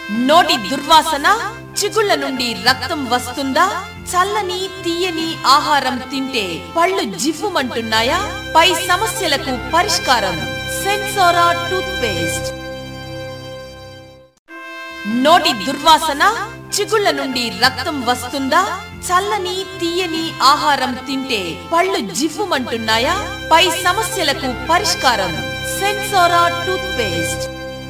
నోటి దుర్వాసన చిగుళ్ళ నుండి రక్తం వస్తుందా చల్లని తీయని ఆహారం తింటే పళ్ళు జివ్వుమంటున్నాయా పై సమస్యలకు పరిష్కారం సెన్సోరా టూత్ పేస్ట్ నోటి దుర్వాసన చిగుళ్ళ నుండి రక్తం వస్తుందా చల్లని తీయని ఆహారం తింటే పళ్ళు జివ్వుమంటున్నాయా పై సమస్యలకు పరిష్కారం సెన్సోరా టూత్ పేస్ట్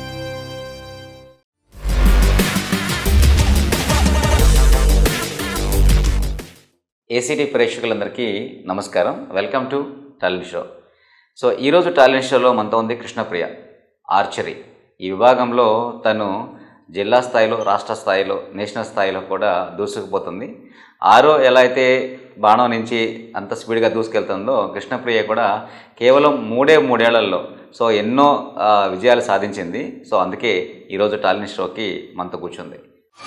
ఏసీటీ ప్రేక్షకులందరికీ నమస్కారం welcome to talent show so ఈరోజు టాలెంట్ షోలో మనతో ఉంది కృష్ణప్రియ ఆర్చరీ ఈ విభాగంలో తను జిల్లా స్థాయిలో రాష్ట్ర స్థాయిలో నేషనల్ స్థాయిలో కూడా దూసుకుపోతుంది ఆరో ఎలా అయితే బాణం నుంచి అంత స్పీడ్గా దూసుకెళ్తుందో కృష్ణప్రియ కూడా కేవలం మూడే మూడేళ్లలో సో ఎన్నో ఆ, విజయాలు సాధించింది సో అందుకే ఈరోజు టాలెంట్ షోకి మనతో కూర్చుంది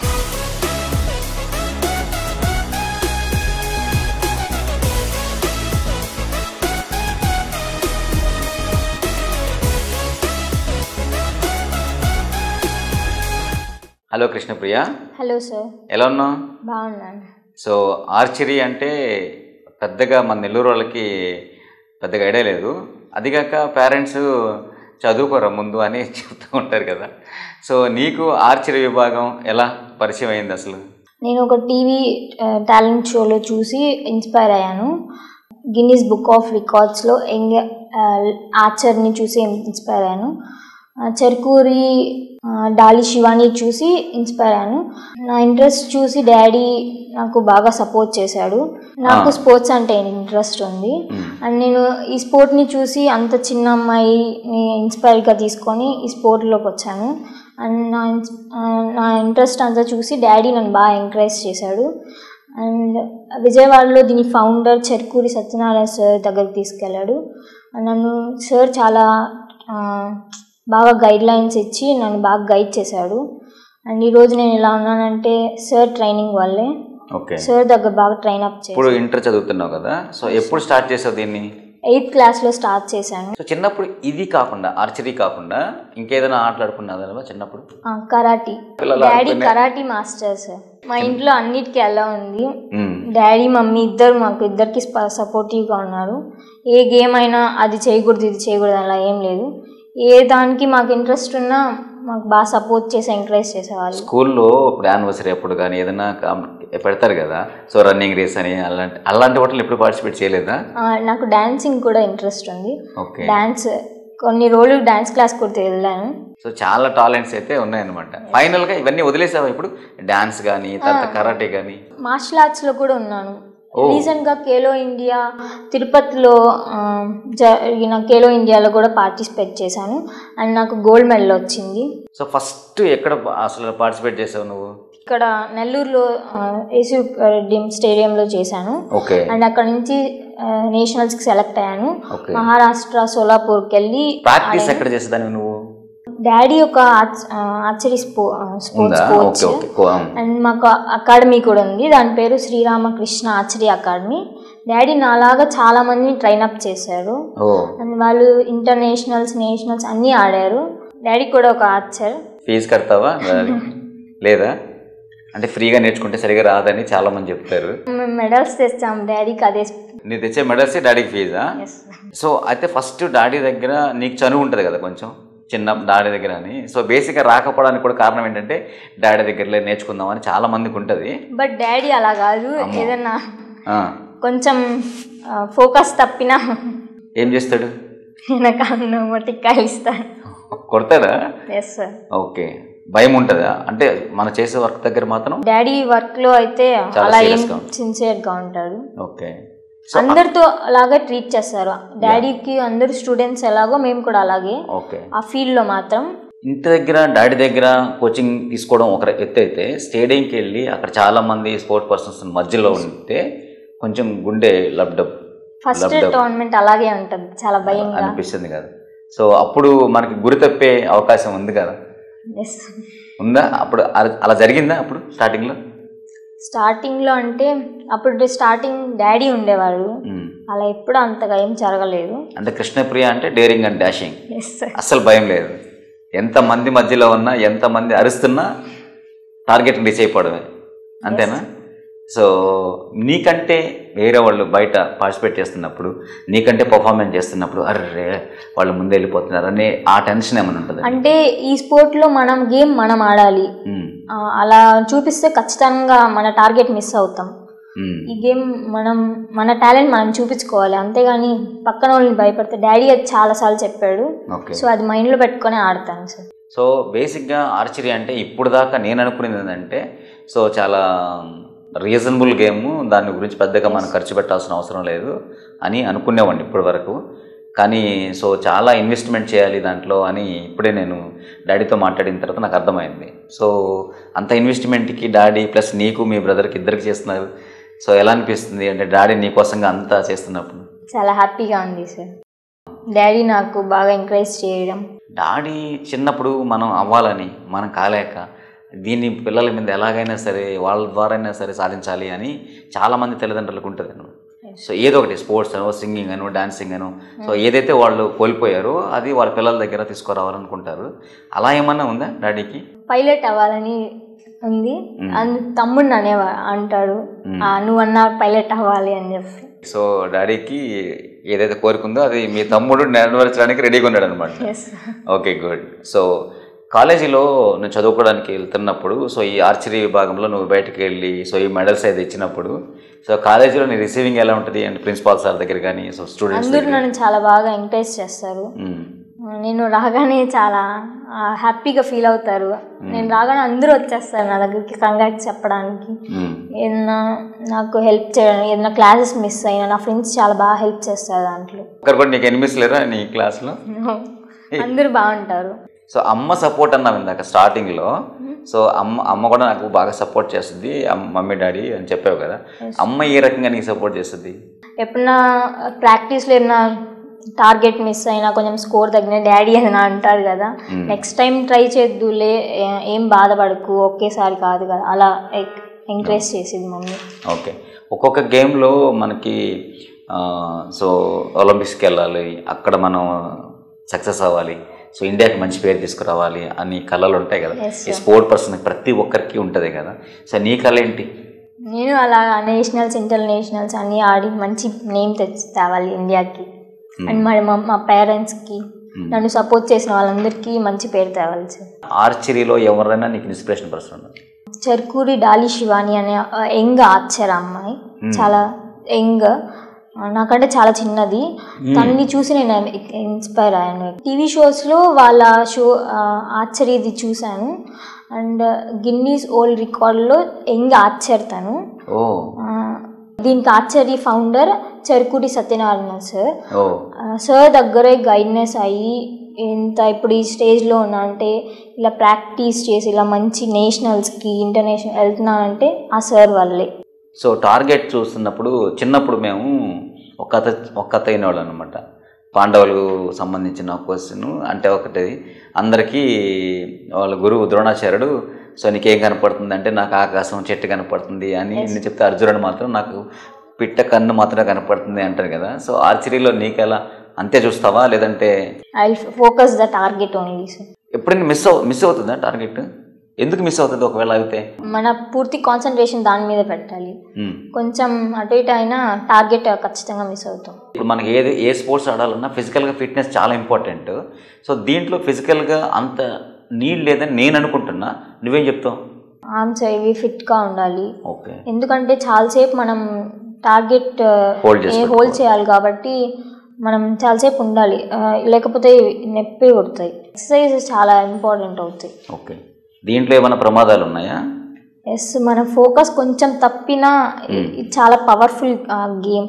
హలో కృష్ణప్రియ హలో సార్ ఎలా ఉన్నావు బాగున్నాను సో ఆర్చరీ అంటే పెద్దగా మన నెల్లూరు వాళ్ళకి పెద్దగా ఐడియా లేదు అదిగాక పేరెంట్స్ చదువుకోరా ముందు అని చెప్తూ ఉంటారు కదా సో నీకు ఆర్చరీ విభాగం ఎలా పరిచయం అయింది అసలు నేను ఒక టీవీ టాలెంట్ షోలో చూసి ఇన్స్పైర్ అయ్యాను గిన్నీస్ బుక్ ఆఫ్ రికార్డ్స్లో యంగ్ ఆచర్ని చూసి ఇన్స్పైర్ అయ్యాను ఆ, చెర్కూరి ఆ, డాలి శివాని చూసి ఇన్స్పైర్ అయ్యాను నా ఇంట్రెస్ట్ చూసి డాడీ నాకు బాగా సపోర్ట్ చేశాడు నాకు ఆ. స్పోర్ట్స్ అంటే ఇంట్రెస్ట్ ఉంది అండ్ నేను ఈ స్పోర్ట్ని చూసి అంత చిన్న అమ్మాయిని ఇన్స్పైర్గా తీసుకొని ఈ స్పోర్ట్లోకి వచ్చాను అండ్ నా ఇన్స్- ఆ, నా ఇంట్రెస్ట్ అంతా చూసి డాడీ నన్ను బాగా ఎంకరేజ్ చేశాడు అండ్ విజయవాడలో దీని ఫౌండర్ చెర్కూరి సత్యనారాయణ సార్ దగ్గరికి తీసుకెళ్ళాడు నన్ను సార్ చాలా ఆ, బాగా గైడ్ లైన్స్ ఇచ్చి నన్ను బాగా గైడ్ చేశాడు అండ్ ఈరోజు నేను ఇలా ఉన్నానంటే సార్ ట్రైనింగ్ వల్లే ఓకే సార్ దగ్గర బాగా ట్రైన్ అప్ ఇప్పుడు చేశాను ఇంటర్ చదువుతున్నావు కదా సో ఎప్పుడు స్టార్ట్ చేసావు దీన్ని ఎయిత్ క్లాస్లో స్టార్ట్ చేశాను సో చిన్నప్పుడు ఇది కాకుండా ఆర్చరీ కాకుండా ఇంకేదైనా ఆటలాడుకున్నాదా చిన్నప్పుడు ఆ, కరాటీ పిల్లలు డాడీ ఆడుకునే- కరాటీ మాస్టర్ సార్ మా ఇంట్లో అన్నిటికీ ఎలా ఉంది మ్మ్. డాడీ మమ్మీ ఇద్దరు మాకు ఇద్దరికి సపోర్టివ్గా ఉన్నారు ఏ గేమ్ అయినా అది చేయకూడదు ఇది చేయకూడదు అలా ఏం లేదు ఏ దానికి మాకు ఇంట్రెస్ట్ ఉన్నా మాకు బాగా సపోర్ట్ చేసి ఎంకరేజ్ చేసేవాళ్ళు స్కూల్లో ఇప్పుడు యానివర్సరీ అప్పుడు కానీ ఏదైనా కాం- పెడతారు కదా సో రన్నింగ్ రేస్ అని అలాంటి అలాంటి వాటిలో ఎప్పుడు పార్టిసిపేట్ చేయలేదా ఆ, నాకు డాన్సింగ్ కూడా ఇంట్రెస్ట్ ఉంది ఓకే డాన్స్ కొన్ని రోజులు డాన్స్ క్లాస్ కూడా వెళ్ళాను సో చాలా టాలెంట్స్ అయితే ఉన్నాయన్నమాట ఫైనల్గా ఇవన్నీ వదిలేసావా ఇప్పుడు డాన్స్ కానీ తర్వాత కరాటే కానీ మార్షల్ ఆర్ట్స్లో కూడా ఉన్నాను ఓ. రీసెంట్గా ఖేలో ఇండియా తిరుపతిలో ఆ, జరిగిన ఖేలో ఇండియాలో కూడా పార్టిసిపేట్ చేశాను అండ్ నాకు గోల్డ్ మెడల్ వచ్చింది సో ఫస్ట్ ఎక్కడ అసలు పార్టిసిపేట్ చేసావు నువ్వు ఇక్కడ నెల్లూరులో ఏసీ రెడ్డి స్టేడియంలో చేశాను ఓకే అండ్ అక్కడ నుంచి ఆ, నేషనల్స్కి సెలెక్ట్ అయ్యాను ఓకే మహారాష్ట్ర సోలాపూర్కి వెళ్ళి ప్రాక్టీస్ ఎక్కడ చేసేదాన్ని నువ్వు డాడీ ఒక ఆర్చ్- ఆ, ఆర్చరీ స్పో స్పోర్ట్స్ ఉందా కోచ్ ఓకే ఓకే కో- ఆ. అండ్ మాకు అకాడమీ కూడా ఉంది దాని పేరు శ్రీరామకృష్ణ ఆర్చరీ అకాడమీ డాడీ నాలాగా చాలా మందిని ట్రైన్ అప్ చేశారు ఓ అండ్ వాళ్ళు ఇంటర్నేషనల్స్ నేషనల్స్ అన్నీ ఆడారు డాడీ కూడా ఒక ఆర్చర్ ఫీజు కడతావా దానికి? లేదా అంటే ఫ్రీగా నేర్చుకుంటే సరిగా రాదని చాలా మంది చెప్తారు మేము మెడల్స్ తెస్తాం డాడీకి అదే నీ తెచ్చే మెడల్స్ డాడీకి ఫీజా ఎస్ సో అయితే ఫస్ట్ డాడీ దగ్గర నీకు చనువు ఉంటుంది కదా కొంచెం చిన్న డాడీ దగ్గర అని సో బేసిక్గా రాకపోవడానికి కూడా కారణం ఏంటంటే డాడీ దగ్గరలే నేర్చుకుందామని చాలా మందికి ఉంటుంది బట్ డాడీ అలా కాదు ఏదన్నా ఆ, కొంచెం ఫోకస్ తప్పినా ఏం చేస్తాడు వెనకాల మొట్టికాయలు ఇస్తాను కొడతాడా ఎస్ సార్ ఓకే భయం ఉంటుందా అంటే మనం చేసే వర్క్ దగ్గర మాత్రం డాడీ వర్క్లో అయితే చాలా అలా ఏం serious గా ఉంటుంది. సిన్సియర్గా ఉంటాడు ఓకే అందరితో అలాగే ట్రీట్ చేస్తారు డాడీకి అందరు స్టూడెంట్స్ ఎలాగో మేము కూడా అలాగే ఓకే ఆ ఫీల్డ్లో మాత్రం ఇంటి దగ్గర డాడీ దగ్గర కోచింగ్ తీసుకోవడం ఒక ఎత్తు అయితే స్టేడియంకి వెళ్ళి అక్కడ చాలా మంది స్పోర్ట్ పర్సన్స్ మధ్యలో ఉంటే కొంచెం గుండె లబ్డబ్ ఫస్ట్ లబ్డబ్ టోర్నమెంట్ అలాగే ఉంటుంది చాలా భయంగా అనిపిస్తుంది కదా సో అప్పుడు మనకి గురి తప్పే అవకాశం ఉంది కదా ఎస్ ఉందా అప్పుడు అల- అలా జరిగిందా అప్పుడు స్టార్టింగ్లో స్టార్టింగ్లో అంటే అప్పుడు స్టార్టింగ్ డాడీ ఉండేవాడు మ్మ్. అలా ఎప్పుడు అంతగా ఏం జరగలేదు అంటే కృష్ణప్రియ అంటే డేరింగ్ అండ్ డాషింగ్ ఎస్ అస్సలు భయం లేదు ఎంత మంది మధ్యలో ఉన్నా ఎంత మంది అరుస్తున్నా టార్గెట్ రీచ్ అయిపోవడమే అంతేనా సో నీకంటే వేరే వాళ్ళు బయట పార్టిసిపేట్ చేస్తున్నప్పుడు నీకంటే పర్ఫార్మెన్స్ చేస్తున్నప్పుడు అర్రే వాళ్ళు ముందే వెళ్ళిపోతున్నారు అనే ఆ టెన్షన్ ఏమైనా ఉంటుంది అంటే ఈ స్పోర్ట్లో మనం గేమ్ మనం ఆడాలి ఆ, అలా చూపిస్తే ఖచ్చితంగా మన టార్గెట్ మిస్ అవుతాం ఈ గేమ్ మనం మన టాలెంట్ మనం చూపించుకోవాలి అంతేగాని పక్కన వాళ్ళని భయపడితే డాడీ అది చాలాసార్లు చెప్పాడు ఓకే సో అది మైండ్లో పెట్టుకొని ఆడతాను సార్ సో బేసిక్గా ఆర్చరీ అంటే ఇప్పుడు దాకా నేను అనుకునేది ఏంటంటే సో చాలా రీజనబుల్ గేమ్ దాని గురించి పెద్దగా మనం ఖర్చు పెట్టాల్సిన అవసరం లేదు అని అనుకునేవాడిని ఇప్పటి వరకు కానీ సో చాలా ఇన్వెస్ట్మెంట్ చేయాలి దాంట్లో అని ఇప్పుడే నేను డాడీతో మాట్లాడిన తర్వాత నాకు అర్థమైంది సో అంత ఇన్వెస్ట్మెంట్కి డాడీ ప్లస్ నీకు మీ బ్రదర్కి ఇద్దరికి చేస్తున్నారు సో ఎలా అనిపిస్తుంది అంటే డాడీ నీకోసంగా అంతా చేస్తున్నప్పుడు చాలా హ్యాపీగా ఉంది సార్ డాడీ నాకు బాగా ఎంకరేజ్ చేయడం డాడీ చిన్నప్పుడు మనం అవ్వాలని మనం కాలేక దీన్ని పిల్లల మీద ఎలాగైనా సరే వాళ్ళ ద్వారా అయినా సరే సాధించాలి అని చాలామంది తల్లిదండ్రులకు ఉంటుంది అన్నమాట. సో ఏదో ఒకటి స్పోర్ట్స్ అనో సింగింగ్ అనో డాన్సింగ్ అనో సో ఏదైతే వాళ్ళు కోల్పోయారో అది వాళ్ళ పిల్లల దగ్గర తీసుకురావాలనుకుంటారు అలా ఏమన్నా ఉందా డాడీకి పైలట్ అవ్వాలని ఉంది అండ్ తమ్ముడిని అనేవా అంటాడు మ్మ్. "ఆ, నువ్వన్నా పైలట్ అవ్వాలి అని చెప్పి సో డాడీకి ఏదైతే కోరుకుందో అది మీ తమ్ముడు నెరవేర్చడానికి రెడీగా ఉన్నాడు అనమాట ఎస్ ఓకే గుడ్ సో కాలేజీలో నువ్వు చదువుకోవడానికి వెళ్తున్నప్పుడు సో ఈ ఆర్చరీ విభాగంలో నువ్వు బయటకు వెళ్ళి సో ఈ మెడల్స్ అయితే ఇచ్చినప్పుడు సో కాలేజీలో నీ రిసీవింగ్ ఎలా ఉంటుంది అండ్ ప్రిన్సిపాల్ సార్ దగ్గర కానీ సో స్టూడెంట్స్ అందరూ నన్ను చాలా బాగా ఎంకరేజ్ చేస్తారు నేను రాగానే చాలా హ్యాపీగా ఫీల్ అవుతారు నేను రాగానే అందరూ వచ్చేస్తారు నా దగ్గరికి కంగ్రాట్స్ చెప్పడానికి ఏదైనా నాకు హెల్ప్ చేయడానికి ఏదైనా క్లాసెస్ మిస్ అయినా నా ఫ్రెండ్స్ చాలా బాగా హెల్ప్ చేస్తారు దాంట్లో ఒకరు కూడా నీకు ఎనిమిస్ లేరా నీ క్లాస్లో అందరూ బాగుంటారు సో అమ్మ సపోర్ట్ అన్నావు ఇందాక స్టార్టింగ్లో సో అమ్మ అమ్మ కూడా నాకు బాగా సపోర్ట్ చేస్తుంది అమ్మ- మమ్మీ డాడీ అని చెప్పావు కదా అమ్మ ఏ రకంగా నీకు సపోర్ట్ చేస్తుంది ఎప్పుడన్నా ప్రాక్టీస్లో ఏమైనా టార్గెట్ మిస్ అయినా కొంచెం స్కోర్ తగ్గిన డాడీ అని అంటారు కదా నెక్స్ట్ టైం ట్రై చేద్దులే ఏ- ఏం బాధపడకు ఒకేసారి కాదు కదా అలా ఎంకరేజ్ చేసేది మమ్మీ ఓకే ఒక్కొక్క గేమ్లో మనకి ఆ, సో ఒలింపిక్స్కి వెళ్ళాలి అక్కడ మనం సక్సెస్ అవ్వాలి సో ఇండియాకి మంచి పేరు తీసుకురావాలి అని కళలు ఉంటాయి కదా Yes, ఈ స్పోర్ట్ పర్సన్ ప్రతి ఒక్కరికి ఉంటుంది కదా సో నీ కళ ఏంటి నేను అలా నేషనల్స్ ఇంటర్నేషనల్స్ అన్నీ ఆడి మంచి నేమ్ తెచ్చి తేవాలి ఇండియాకి అండ్ మరి మా మా పేరెంట్స్కి నన్ను సపోర్ట్ చేసిన వాళ్ళందరికీ మంచి పేరు తేవాలి సార్ ఆర్చరీలో ఎవరైనా నీకు ఇన్స్పిరేషన్ పర్సన్ ఉన్నారు చెర్కూరి డాలి శివాని అనే యంగ్ ఆర్చర్ అమ్మాయి చాలా యంగ్ నాకంటే చాలా చిన్నది తనని చూసి నేను ఇన్స్పైర్ అయ్యాను టీవీ షోస్లో వాళ్ళ షో ఆర్చరీది చూశాను అండ్ గిన్నీస్ ఓల్డ్ రికార్డ్లో యంగ్ ఆర్చర్ తను ఓ ఆ, దీనికి archery founder Cherukudi Satyanarayana sir ఓ ఆ, సార్ దగ్గరే గైడ్నెస్ అయ్యి ఇంత ఇప్పుడు ఈ స్టేజ్లో ఉన్నా అంటే ఇలా ప్రాక్టీస్ చేసి ఇలా మంచి నేషనల్స్కి ఇంటర్నేషనల్ వెళ్తున్నానంటే ఆ సార్ వల్లే సో టార్గెట్ చూస్తున్నప్పుడు చిన్నప్పుడు మేము ఒక కథ ఒక కథ అయినవాళ్ళు అనమాట పాండవులకు సంబంధించిన క్వశ్చన్ అంటే ఒకటి అందరికీ వాళ్ళ గురువు ద్రోణాచార్యుడు సో నీకేం కనపడుతుంది అంటే నాకు ఆకాశం చెట్టు కనపడుతుంది అని నేను చెప్తే అర్జునుడు మాత్రం నాకు పిట్ట కన్ను మాత్రమే కనపడుతుంది అంటారు కదా సో ఆర్చరీలో నీకు ఎలా అంతే చూస్తావా లేదంటే I focus the target only sir ఎప్పుడైనా మిస్ అవు మిస్ అవుతుందా టార్గెట్ ఎందుకు మిస్ అవుతుంది ఒకవేళ అయితే మన పూర్తి కాన్సన్ట్రేషన్ దాని మీద పెట్టాలి ఉమ్. కొంచెం అటు ఇటు అయినా టార్గెట్ ఖచ్చితంగా మిస్ అవుతాం ఇప్పుడు మనకి ఏది ఏ స్పోర్ట్స్ ఆడాలన్నా ఫిజికల్గా ఫిట్నెస్ చాలా ఇంపార్టెంట్ సో దీంట్లో ఫిజికల్గా అంత నీడ్ లేదని నేను అనుకుంటున్నా నువ్వేం చెప్తావు ఆర్మ్స్ అవి ఫిట్గా ఉండాలి ఓకే ఎందుకంటే చాలాసేపు మనం టార్గెట్ Hold చేసి హోల్డ్ చేయాలి కాబట్టి మనం చాలాసేపు ఉండాలి ఆ, లేకపోతే నొప్పి కొడతాయి ఎక్సర్సైజ్ చాలా ఇంపార్టెంట్ అవుతాయి ఓకే దీంట్లో ఏమైనా ప్రమాదాలు ఉన్నాయా ఎస్ మన ఫోకస్ కొంచెం తప్పినా ఇది చాలా పవర్ఫుల్ గేమ్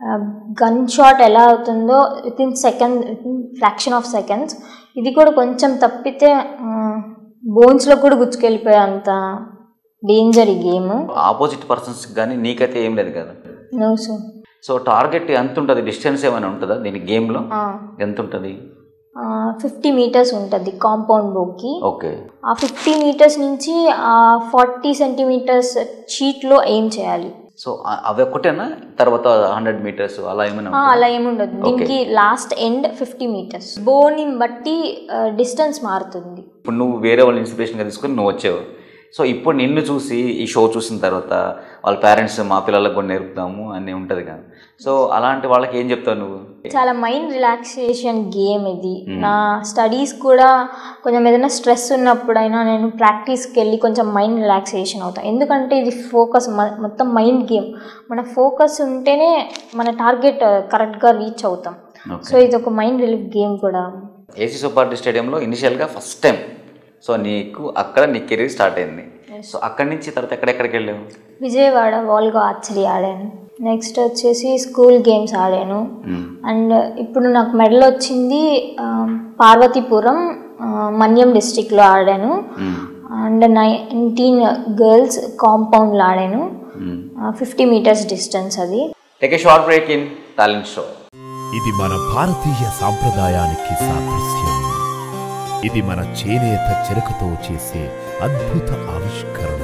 గన్ షాట్ ఎలా అవుతుందో within second within fraction of seconds ఇది కూడా కొంచెం తప్పితే బోన్స్లో కూడా గుచ్చుకెళ్ళిపోయే అంత డేంజర్ ఈ గేమ్ ఆపోజిట్ పర్సన్స్ కానీ నీకైతే ఏం లేదు కదా నో సో సో టార్గెట్ ఎంత ఉంటుంది డిస్టెన్స్ ఏమైనా ఉంటుందా దీని గేమ్లో ఎంత ఉంటుంది ఫిఫ్టీ మీటర్స్ ఉంటుంది కాంపౌండ్ బోకి ఓకే ఆ ఫిఫ్టీ మీటర్స్ నుంచి ఆ ఫార్టీ సెంటీమీటర్స్ షీట్లో ఏం చేయాలి సో అ- అవి ఒక్కటేనా తర్వాత హండ్రెడ్ మీటర్స్ అలా ఏమైనా ఆ, ఉంటుందా? అలా ఏముండదు దీనికి లాస్ట్ ఎండ్ ఫిఫ్టీ మీటర్స్ బోని బట్టి డిస్టెన్స్ మారుతుంది ఇప్పుడు నువ్వు వేరే వాళ్ళ ఇన్స్పిరేషన్గా తీసుకొని నువ్వు వచ్చావు సో ఇప్పుడు నిన్ను చూసి ఈ షో చూసిన తర్వాత వాళ్ళ పేరెంట్స్ మా పిల్లలకు కూడా నేర్పుతాము అని ఉంటుంది కదా సో అలాంటి వాళ్ళకి ఏం చెప్తావు నువ్వు చాలా మైండ్ రిలాక్సేషన్ గేమ్ ఇది నా స్టడీస్ కూడా కొంచెం ఏదైనా స్ట్రెస్ ఉన్నప్పుడైనా నేను ప్రాక్టీస్కి వెళ్ళి కొంచెం మైండ్ రిలాక్సేషన్ అవుతాను ఎందుకంటే ఇది ఫోకస్ మొత్తం మైండ్ గేమ్ మన ఫోకస్ ఉంటేనే మన టార్గెట్ కరెక్ట్గా రీచ్ అవుతాం సో ఇది ఒక మైండ్ రిలీఫ్ గేమ్ కూడా ఏసీ సుబ్బారెడ్డి స్టేడియంలో ఇనిషియల్గా ఫస్ట్ టైం సో నీకు అక్కడ నీ కెరీర్ స్టార్ట్ అయింది సో అక్కడి నుంచి తర్వాత ఎక్కడెక్కడికి వెళ్ళావు విజయవాడ వాల్గా ఆర్చరీ ఆడాను నెక్స్ట్ వచ్చేసి స్కూల్ గేమ్స్ ఆడాను అండ్ ఇప్పుడు నాకు మెడల్ వచ్చింది ఆ, పార్వతీపురం ఆ, మన్యం డిస్టిక్లో ఆడాను అండ్ నైన్టీన్ గర్ల్స్ కాంపౌండ్లో ఆడాను ఫిఫ్టీ మీటర్స్ డిస్టెన్స్ అది take a short break in talent show ఇది మన భారతీయ సాంప్రదాయానికి సాదృశ్యం ఇది మన చేనేత చెరకుతో చేసే అద్భుత ఆవిష్కరణ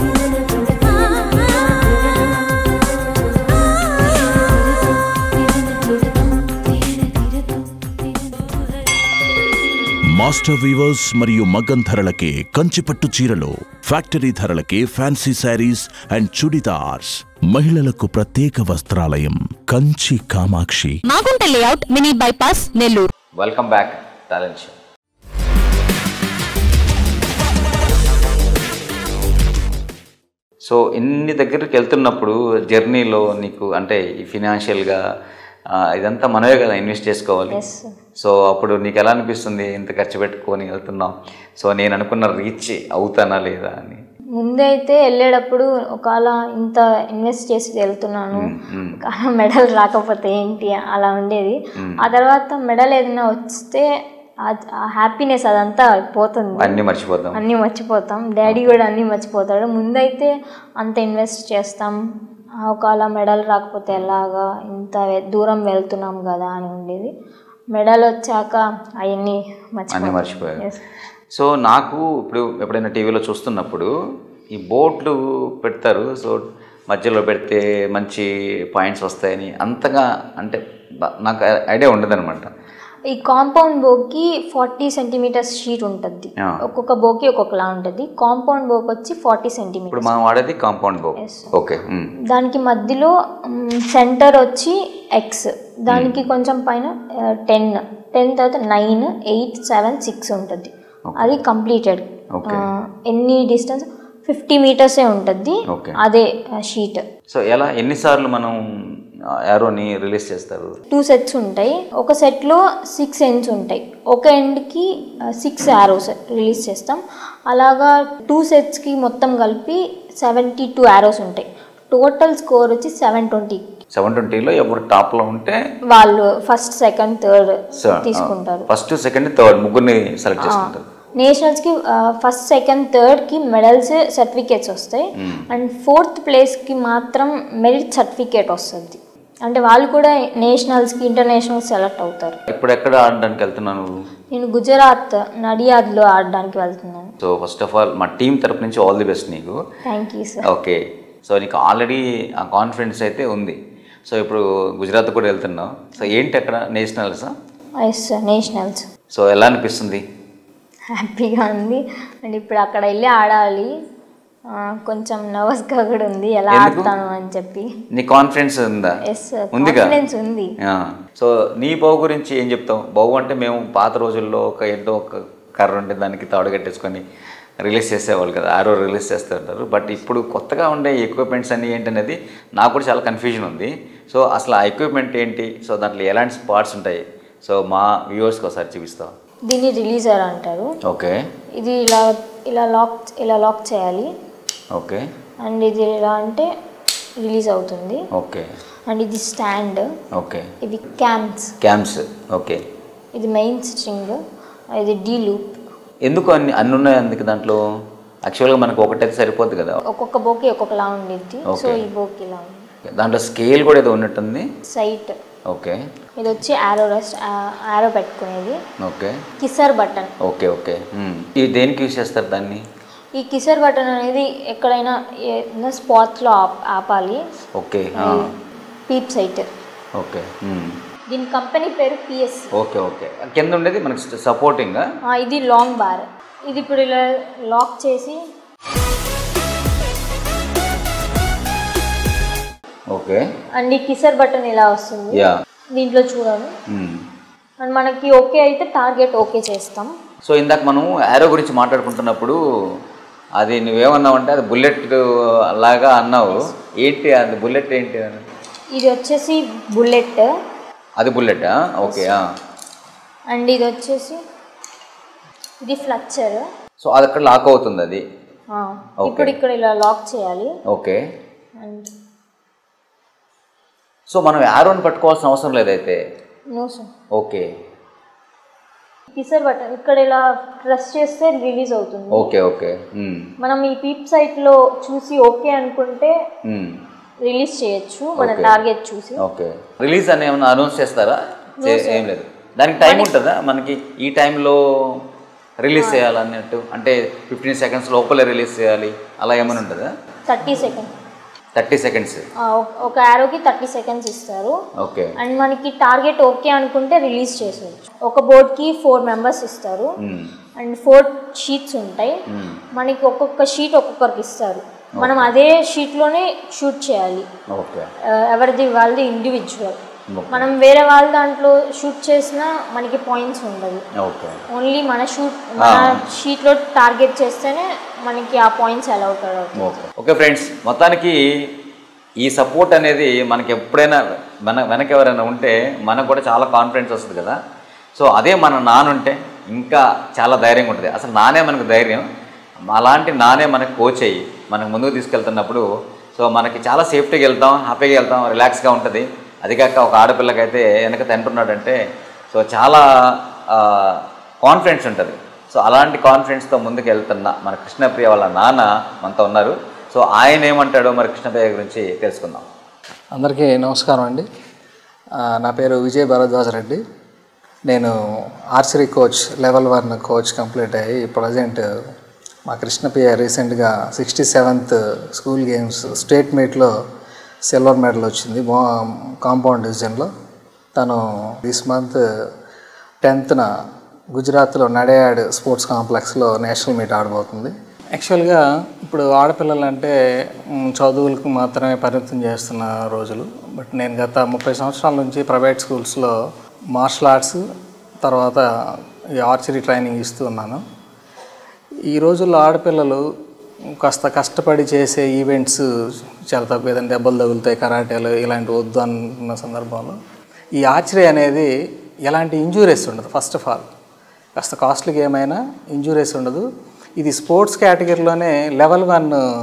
మాస్టర్ వీవర్స్ మరియు మగ్గం ధరలకే కంచిపట్టు చీరలు ఫ్యాక్టరీ ధరలకే ఫ్యాన్సీ శారీస్ అండ్ చుడిదార్స్ మహిళలకు ప్రత్యేక వస్త్రాలయం Kanchi Kamakshi Magunta layout mini bypass Nellore welcome back talent show so ఇన్ని దగ్గరికి వెళ్తున్నప్పుడు జర్నీలో నీకు అంటే ఈ ఫినాన్షియల్గా ఇదంతా మనమే కదా ఇన్వెస్ట్ చేసుకోవాలి ఎస్ సో అప్పుడు నీకు ఎలా అనిపిస్తుంది ఇంత ఖర్చు పెట్టుకొని వెళ్తున్నాం సో నేను అనుకున్న రీచ్ అవుతానా లేదా అని ముందైతే వెళ్ళేటప్పుడు ఒకవేళ ఇంత ఇన్వెస్ట్ చేసి వెళ్తున్నాను మ్మ్. ఒకవేళ మెడల్ రాకపోతే ఏంటి అలా ఉండేది ఆ తర్వాత మెడల్ ఏదైనా వస్తే ఆ- ఆ హ్యాపీనెస్ అదంతా పోతుంది అన్నీ మర్చిపోతాం అన్నీ మర్చిపోతాం డాడీ కూడా అన్నీ మర్చిపోతాడు ముందైతే అంత ఇన్వెస్ట్ చేస్తాం ఆ ఒకవేళ మెడల్ రాకపోతే ఎలాగా ఇంత వె- దూరం వెళ్తున్నాం కదా అని ఉండేది మెడల్ వచ్చాక అవన్నీ అన్నీ మర్చిపోతాం మర్చిపోయారు Yes. సో నాకు ఇప్పుడు ఎప్పుడైనా టీవీలో చూస్తున్నప్పుడు ఈ బోట్లు పెడతారు సో మధ్యలో పెడితే మంచి పాయింట్స్ వస్తాయని అంతగా అంటే బ- నాకు ఐడియా ఉండదన్నమాట ఈ కాంపౌండ్ బోకి ఫార్టీ సెంటీమీటర్స్ షీట్ ఉంటుంది ఆ. ఒక్కొక్క బోకి ఒక్కొక్కలా ఉంటుంది కాంపౌండ్ బోక్ వచ్చి ఫార్టీ ఇప్పుడు సెంటీమీటర్స్ మనం వాడేది కాంపౌండ్ బో Yes. ఓకే ఉమ్. దానికి మధ్యలో సెంటర్ వచ్చి ఎక్స్ దానికి కొంచెం పైన టెన్ టెన్ తర్వాత నైన్ ఎయిట్ సెవెన్ సిక్స్ ఉంటుంది అది కంప్లీటెడ్ Okay. ఎన్ని డిస్టెన్స్ ఫిఫ్టీ మీటర్సే ఉంటుంది Okay. అదే షీట్ సో ఎలా ఎన్నిసార్లు మనం యారోని రిలీజ్ చేస్తారు టూ సెట్స్ ఉంటాయి ఒక సెట్లో సిక్స్ ఎండ్స్ ఉంటాయి ఒక ఎండ్కి సిక్స్ యారోస్ రిలీజ్ చేస్తాం అలాగా టూ సెట్స్కి మొత్తం కలిపి సెవెంటీ టూ యారోస్ ఉంటాయి టోటల్ స్కోర్ వచ్చి సెవెన్ ట్వంటీ సెవెన్ ట్వంటీలో ఎవరు టాప్లో ఉంటే వాళ్ళు ఫస్ట్ సెకండ్ థర్డ్ తీసుకుంటారు ఫస్ట్ సెకండ్ థర్డ్ ముగ్గురిని సెలెక్ట్ చేసుకుంటారు నేషనల్స్కి ఫస్ట్ సెకండ్ థర్డ్కి మెడల్స్ సర్టిఫికేట్స్ వస్తాయి అండ్ ఫోర్త్ ప్లేస్కి మాత్రం మెరిట్ సర్టిఫికేట్ వస్తుంది అంటే వాళ్ళు కూడా నేషనల్స్కి ఇంటర్నేషనల్ సెలెక్ట్ అవుతారు ఇప్పుడు ఎక్కడ ఆడడానికి వెళ్తున్నాను నువ్వు నేను గుజరాత్ నడియాద్లో ఆడడానికి వెళ్తున్నాను సో ఫస్ట్ ఆఫ్ ఆల్ మా టీం తరపు నుంచి ఆల్ ది బెస్ట్ నీకు thank you sir okay so నీకు ఆల్రెడీ ఆ కాన్ఫిడెన్స్ అయితే ఉంది సో ఇప్పుడు గుజరాత్ కూడా వెళ్తున్నావు సో ఏంటి అక్కడ నేషనల్సా ఎస్ సార్ నేషనల్స్ సో ఎలా అనిపిస్తుంది హ్యాపీగా ఉంది అండ్ ఇప్పుడు అక్కడ వెళ్ళి ఆడాలి ఆ, కొంచెం నర్వస్గా కూడా ఉంది ఎలా ఎందుకు? ఆడతాను అని చెప్పి నీ కాన్ఫిడెన్స్ ఉందా ఎస్ సార్ ఉందిగా కాన్ఫిడెన్స్ ఉంది ఆ. సో నీ బావు గురించి ఏం చెప్తావు బావు అంటే మేము పాత రోజుల్లో ఒక ఎడ్డో ఒక కర్ర ఉంటే దానికి తాడు కట్టేసుకొని రిలీజ్ చేసేవాళ్ళు కదా ఆరో రిలీజ్ చేస్తూ ఉంటారు బట్ ఇప్పుడు కొత్తగా ఉండే ఎక్విప్మెంట్స్ అన్నీ ఏంటనేది నాకు కూడా చాలా కన్ఫ్యూజన్ ఉంది సో అసలు ఆ ఎక్విప్మెంట్ ఏంటి సో దాంట్లో ఎలాంటి స్పాట్స్ ఉంటాయి సో మా వ్యూవర్స్కి ఒకసారి చూపిస్తావు దీన్ని రిలీజర్ అంటారు ఓకే ఇది ఇలా ఇలా లాక్ ఇలా లాక్ చేయాలి ఓకే అండ్ ఇది ఇలా అంటే రిలీజ్ అవుతుంది ఓకే అండ్ ఇది స్టాండ్ ఓకే ఇవి క్యామ్స్ క్యామ్స్ ఓకే ఇది మెయిన్ స్ట్రింగ్ ఇది డీ లూప్ ఎందుకు అన్ని అన్ని ఉన్నాయి అందుకు దాంట్లో యాక్చువల్గా మనకు ఒకటైతే సరిపోద్ది కదా ఒక్కొక్క బోకి ఒక్కొక్కలా ఉండిద్ది సో Okay. ఈ బోకి ఇలా ఉంది దాంట్లో స్కేల్ కూడా ఏదో ఉన్నట్టుంది సైట్ ఓకే ఇది వచ్చి ఆరో రెస్ట్ ఆరో పెట్టుకునేది okay kisser button okay okay hmm. ఇది దేనికి యూజ్ చేస్తారు దాన్ని ఈ కిసర్ బటన్ అనేది ఎక్కడైనా ఏదైనా స్పాట్లో ఆప్ ఆపాలి ఓకే ఆ, పీప్ సైట్ ఓకే మ్మ్. దీని కంపెనీ పేరు పిఎస్ ఓకే ఓకే కింద ఉండేది మనకి సపోర్టింగ్ ఇది లాంగ్ బార్ ఇది ఇప్పుడు ఇలా లాక్ చేసి ఓకే అండ్ ఈ కిసర్ బటన్ ఇలా వస్తుంది యా దీంట్లో చూడాలి అండ్ మనకి ఓకే అయితే టార్గెట్ ఓకే చేస్తాం సో ఇందాక మనం యారో గురించి మాట్లాడుకుంటున్నప్పుడు అది నువ్వేమన్నావు అంటే అది బుల్లెట్ లాగా అన్నావు ఏంటి అది బుల్లెట్ ఏంటి అని ఇది వచ్చేసి బుల్లెట్ అది బుల్లెటా ఓకే అండ్ ఇది వచ్చేసి ఇది ఫ్లక్చర్ సో అది అక్కడ లాక్ అవుతుంది అది ఇప్పుడు ఇక్కడ ఇలా లాక్ చేయాలి ఓకే అండ్ సో మనం యారోని పట్టుకోవాల్సిన అవసరం లేదైతే no sir okay kisser button ఇక్కడ ఇలా ప్రెస్ చేస్తే రిలీజ్ అవుతుంది ఓకే ఓకే మ్మ్. మనం ఈ పీప్ సైట్ లో చూసి ఓకే అనుకుంటే మ్మ్. రిలీజ్ చేయొచ్చు మన Okay. టార్గెట్ చూసి ఓకే రిలీజ్ అని ఏమైనా అనౌన్స్ చేస్తారా చే- ఏం లేదు దానికి టైం ఉంటుందా మనకి ఈ టైంలో రిలీజ్ చేయాలన్నట్టు అంటే ఫిఫ్టీన్ సెకండ్స్ లోపలే రిలీజ్ చేయాలి అలా ఏమైనా ఉంటుందా థర్టీ సెకండ్ థర్టీ సెకండ్స్ ఒక యారోకి థర్టీ సెకండ్స్ ఇస్తారు ఓకే అండ్ మనకి టార్గెట్ ఓకే అనుకుంటే రిలీజ్ చేసేయచ్చు ఒక బోర్డ్కి ఫోర్ మెంబర్స్ ఇస్తారు మ్మ్. అండ్ ఫోర్ షీట్స్ ఉంటాయి మ్మ్. మనకి ఒక్కొక్క షీట్ ఒక్కొక్కరికి ఇస్తారు మనం అదే షీట్లోనే షూట్ చేయాలి ఓకే ఆ, ఎవరిది వాళ్ళది ఇండివిజువల్ Okay. మనం వేరే వాళ్ళ దాంట్లో షూట్ చేసినా మనకి పాయింట్స్ ఉండదు ఓకే ఓన్లీ మన షూట్ మన షీట్లో టార్గెట్ చేస్తేనే మనకి ఆ పాయింట్స్ అలౌ అవుతుంది ఓకే ఓకే ఫ్రెండ్స్ మొత్తానికి ఈ సపోర్ట్ అనేది మనకి ఎప్పుడైనా మన వెనక ఎవరైనా ఉంటే మనకు కూడా చాలా కాన్ఫిడెన్స్ వస్తుంది కదా సో అదే మన నానుంటే ఇంకా చాలా ధైర్యంగా ఉంటుంది అసలు నానే మనకు ధైర్యం అలాంటి నానే మనకు కోచ్ అయ్యి మనకు ముందుకు తీసుకెళ్తున్నప్పుడు సో మనకి చాలా సేఫ్టీగా వెళ్తాం హ్యాపీగా వెళ్తాం రిలాక్స్గా ఉంటుంది అది కాక ఒక ఆడపిల్లకైతే వెనక తండ్రి ఉన్నాడంటే సో చాలా కాన్ఫిడెన్స్ ఉంటుంది సో అలాంటి కాన్ఫిడెన్స్తో ముందుకు వెళ్తున్న మన కృష్ణప్రియ వాళ్ళ నాన్న మనతో ఉన్నారు సో ఆయన ఏమంటాడో మరి కృష్ణప్రియ గురించి తెలుసుకుందాం అందరికీ నమస్కారం అండి ఆ, నా పేరు విజయ్ భరద్వాజ్ రెడ్డి నేను archery coach level one coach complete అయ్యి ప్రజెంట్ మా కృష్ణప్రియ రీసెంట్గా sixty seventh school games state మీట్లో సిల్వర్ మెడల్ వచ్చింది మో కాంపౌండ్ డివిజన్లో తను దిస్ మంత్ టెన్త్న గుజరాత్లో నడయాడ్ స్పోర్ట్స్ కాంప్లెక్స్లో నేషనల్ మీట్ ఆడబోతుంది యాక్చువల్గా ఇప్పుడు ఆడపిల్లలు అంటే మ్, చదువులకు మాత్రమే పరిమితం చేస్తున్న రోజులు బట్ నేను గత ముప్పై సంవత్సరాల నుంచి ప్రైవేట్ స్కూల్స్లో మార్షల్ ఆర్ట్స్ తర్వాత ఈ ఆర్చరీ ట్రైనింగ్ ఇస్తూ ఉన్నాను ఈ రోజుల్లో ఆడపిల్లలు కాస్త కష్టపడి చేసే ఈవెంట్స్ చాలా తక్కువ ఏదైనా దెబ్బలు తగులుతాయి కరాటేలు ఇలాంటి వద్దు అన్న సందర్భంలో ఈ ఆర్చరీ అనేది ఎలాంటి ఇంజూరీస్ ఉండదు ఫస్ట్ ఆఫ్ ఆల్ కాస్త కాస్ట్లీ గేమ్ అయినా ఇంజూరీస్ ఉండదు ఇది స్పోర్ట్స్ కేటగిరీలోనే level one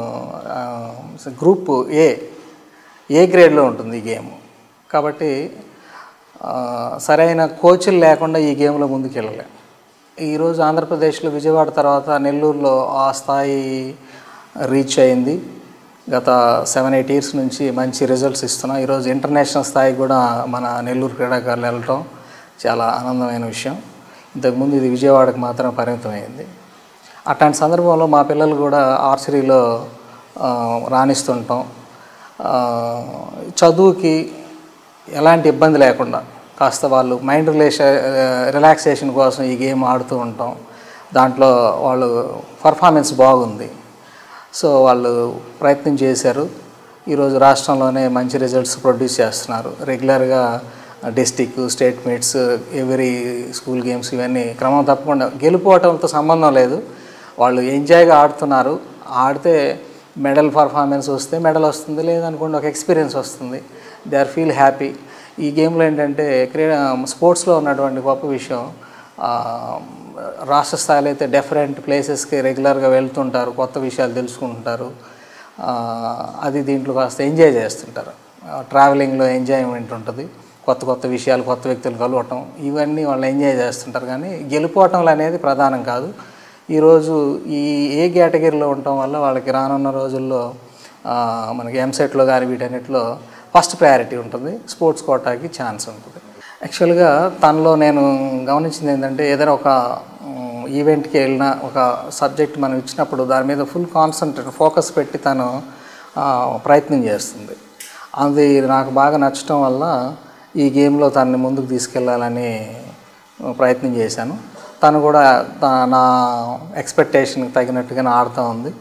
group A A గ్రేడ్లో ఉంటుంది ఈ గేమ్ కాబట్టి ఆ, సరైన కోచ్లు లేకుండా ఈ గేమ్లో ముందుకు వెళ్ళలేం ఈరోజు ఆంధ్రప్రదేశ్లో విజయవాడ తర్వాత నెల్లూరులో ఆ స్థాయి రీచ్ అయింది గత సెవెన్ ఎయిట్ ఇయర్స్ నుంచి మంచి రిజల్ట్స్ ఇస్తున్నాం ఈరోజు ఇంటర్నేషనల్ స్థాయికి కూడా మన నెల్లూరు క్రీడాకారులు వెళ్ళటం చాలా ఆనందమైన విషయం ఇంతకుముందు ఇది విజయవాడకు మాత్రం పరిమితమైంది అట్లాంటి సందర్భంలో మా పిల్లలు కూడా ఆర్చరీలో ఆ, రాణిస్తుంటాం ఆ, చదువుకి ఎలాంటి ఇబ్బంది లేకుండా కాస్త వాళ్ళు మైండ్ రిలేష రిలాక్సేషన్ కోసం ఈ గేమ్ ఆడుతూ ఉంటాం దాంట్లో వాళ్ళు పర్ఫార్మెన్స్ బాగుంది సో వాళ్ళు ప్రయత్నం చేశారు ఈరోజు రాష్ట్రంలోనే మంచి రిజల్ట్స్ ప్రొడ్యూస్ చేస్తున్నారు రెగ్యులర్గా district state meets every school games ఇవన్నీ క్రమం తప్పకుండా గెలుపోవటంతో సంబంధం లేదు వాళ్ళు ఎంజాయ్గా ఆడుతున్నారు ఆడితే మెడల్ పర్ఫార్మెన్స్ వస్తే మెడల్ వస్తుంది లేదనుకోండి ఒక ఎక్స్పీరియన్స్ వస్తుంది దే ఆర్ ఫీల్ హ్యాపీ ఈ గేమ్లో ఏంటంటే క్రీడా స్పోర్ట్స్లో ఉన్నటువంటి గొప్ప విషయం ఆ, రాష్ట్ర స్థాయిలో అయితే డిఫరెంట్ ప్లేసెస్కి రెగ్యులర్గా వెళ్తుంటారు కొత్త విషయాలు తెలుసుకుంటుంటారు ఆ, అది దీంట్లో కాస్త ఎంజాయ్ చేస్తుంటారు ట్రావెలింగ్లో ఎంజాయ్మెంట్ ఉంటుంది కొత్త కొత్త విషయాలు కొత్త వ్యక్తులు కలవటం ఇవన్నీ వాళ్ళు ఎంజాయ్ చేస్తుంటారు కానీ గెలుపోవటం అనేది ప్రధానం కాదు ఈరోజు ఈ ఏ కేటగిరీలో ఉండటం వల్ల వాళ్ళకి రానున్న రోజుల్లో ఆ, మనకి ఎంసెట్లో కానీ వీటన్నిటిలో ఫస్ట్ ప్రయారిటీ ఉంటుంది స్పోర్ట్స్ కోటాకి ఛాన్స్ ఉంటుంది యాక్చువల్గా తనలో నేను గమనించింది ఏంటంటే ఏదైనా ఒక మ్, ఈవెంట్కి వెళ్ళినా ఒక సబ్జెక్ట్ మనం ఇచ్చినప్పుడు దాని మీద ఫుల్ కాన్సన్ట్రేట్ ఫోకస్ పెట్టి తను ఆ, ప్రయత్నం చేస్తుంది అది నాకు బాగా నచ్చటం వల్ల ఈ గేమ్లో తనని ముందుకు తీసుకెళ్ళాలని ప్రయత్నం చేశాను తను కూడా తా- నా ఎక్స్పెక్టేషన్కి తగినట్టుగానే ఆడుతూ ఉంది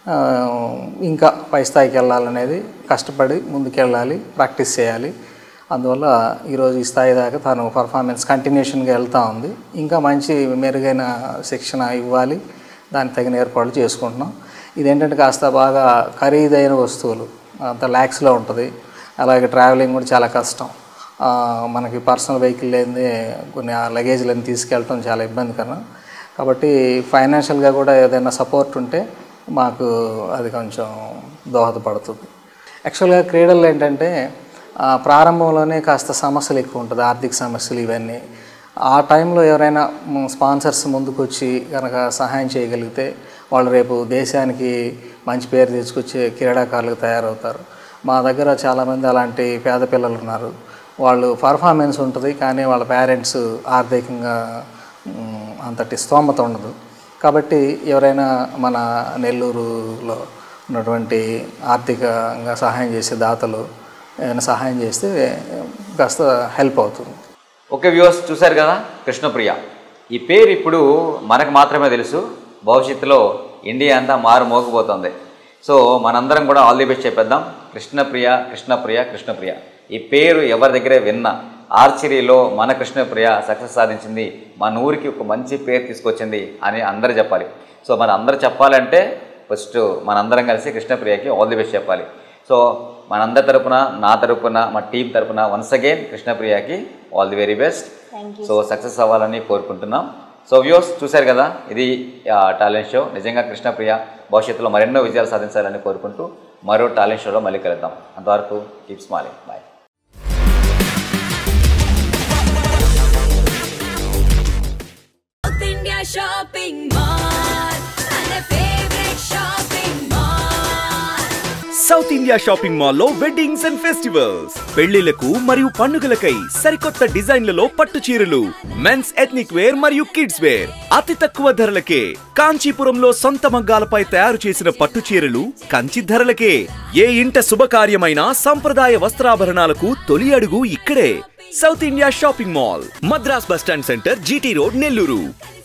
ఆ, ఇంకా పై స్థాయికి వెళ్ళాలనేది కష్టపడి ముందుకెళ్ళాలి ప్రాక్టీస్ చేయాలి అందువల్ల ఈరోజు ఈ స్థాయి దాకా తను పర్ఫార్మెన్స్ కంటిన్యూషన్గా వెళ్తూ ఉంది ఇంకా మంచి మెరుగైన శిక్షణ ఇవ్వాలి దానికి తగిన ఏర్పాట్లు చేసుకుంటున్నాం ఇదేంటంటే కాస్త బాగా ఖరీదైన వస్తువులు అంత ల్యాక్స్లో ఉంటుంది అలాగే ట్రావెలింగ్ కూడా చాలా కష్టం ఆ, మనకి పర్సనల్ వెహికల్ లేనిదే కొన్ని ఆ లగేజ్లను తీసుకెళ్ళటం చాలా ఇబ్బందికరం కాబట్టి ఫైనాన్షియల్గా కూడా ఏదైనా సపోర్ట్ ఉంటే మాకు అది కొంచెం దోహదపడుతుంది యాక్చువల్గా క్రీడల్లో ఏంటంటే ఆ, ప్రారంభంలోనే కాస్త సమస్యలు ఎక్కువ ఉంటుంది ఆర్థిక సమస్యలు ఇవన్నీ ఆ టైంలో ఎవరైనా స్పాన్సర్స్ ముందుకు వచ్చి కనుక సహాయం చేయగలిగితే వాళ్ళు రేపు దేశానికి మంచి పేరు తెచ్చుకొచ్చే క్రీడాకారులకు తయారవుతారు మా దగ్గర చాలామంది అలాంటి పేద పిల్లలు ఉన్నారు వాళ్ళు పర్ఫార్మెన్స్ ఉంటుంది కానీ వాళ్ళ పేరెంట్స్ ఆర్థికంగా మ్, అంతటి స్తోమత ఉండదు కాబట్టి ఎవరైనా మన నెల్లూరులో ఉన్నటువంటి ఆర్థికంగా సహాయం చేసే దాతలు ఏమైనా సహాయం చేస్తే కాస్త హెల్ప్ అవుతుంది ఓకే వ్యూవర్స్ చూశారు కదా కృష్ణప్రియ ఈ పేరు ఇప్పుడు మనకు మాత్రమే తెలుసు భవిష్యత్తులో ఇండియా అంతా మారు మోగిపోతుంది సో మనందరం కూడా ఆల్ ది బెస్ట్ చెప్పేద్దాం కృష్ణప్రియ కృష్ణప్రియ కృష్ణప్రియ ఈ పేరు ఎవరి దగ్గరే విన్నా ఆర్చరీలో మన కృష్ణప్రియ సక్సెస్ సాధించింది మన ఊరికి ఒక మంచి పేరు తీసుకొచ్చింది అని అందరూ చెప్పాలి సో మన అందరూ చెప్పాలంటే ఫస్ట్ మనందరం కలిసి కృష్ణప్రియకి ఆల్ ది బెస్ట్ చెప్పాలి సో మనందరి తరపున నా తరపున మా టీం తరపున వన్స్ అగైన్ కృష్ణప్రియకి all the very best so success అవ్వాలని కోరుకుంటున్నాం సో వ్యూస్ చూశారు కదా ఇది టాలెంట్ షో నిజంగా కృష్ణప్రియ భవిష్యత్తులో మరెన్నో విజయాలు సాధించాలని కోరుకుంటూ మరో టాలెంట్ షోలో మళ్ళీ కలుద్దాం అంతవరకు keep smiling bye South India Shopping Mall and a favorite shopping mall. South India shopping మాల్లో వెడ్డింగ్స్ అండ్ ఫెస్టివల్స్ పెళ్లిలకు మరియు పండుగలకై సరికొత్త డిజైన్లలో పట్టు చీరలు మెన్స్ ఎథ్నిక్ వేర్ మరియు కిడ్స్ వేర్ అతి తక్కువ ధరలకే కాంచీపురంలో సొంత మగ్గాలపై తయారు చేసిన పట్టు చీరలు కంచి ధరలకే ఏ ఇంట శుభకార్యమైన సంప్రదాయ వస్త్రాభరణాలకు తొలి అడుగు ఇక్కడే South India shopping mall Madras bus stand centre GT road Nellore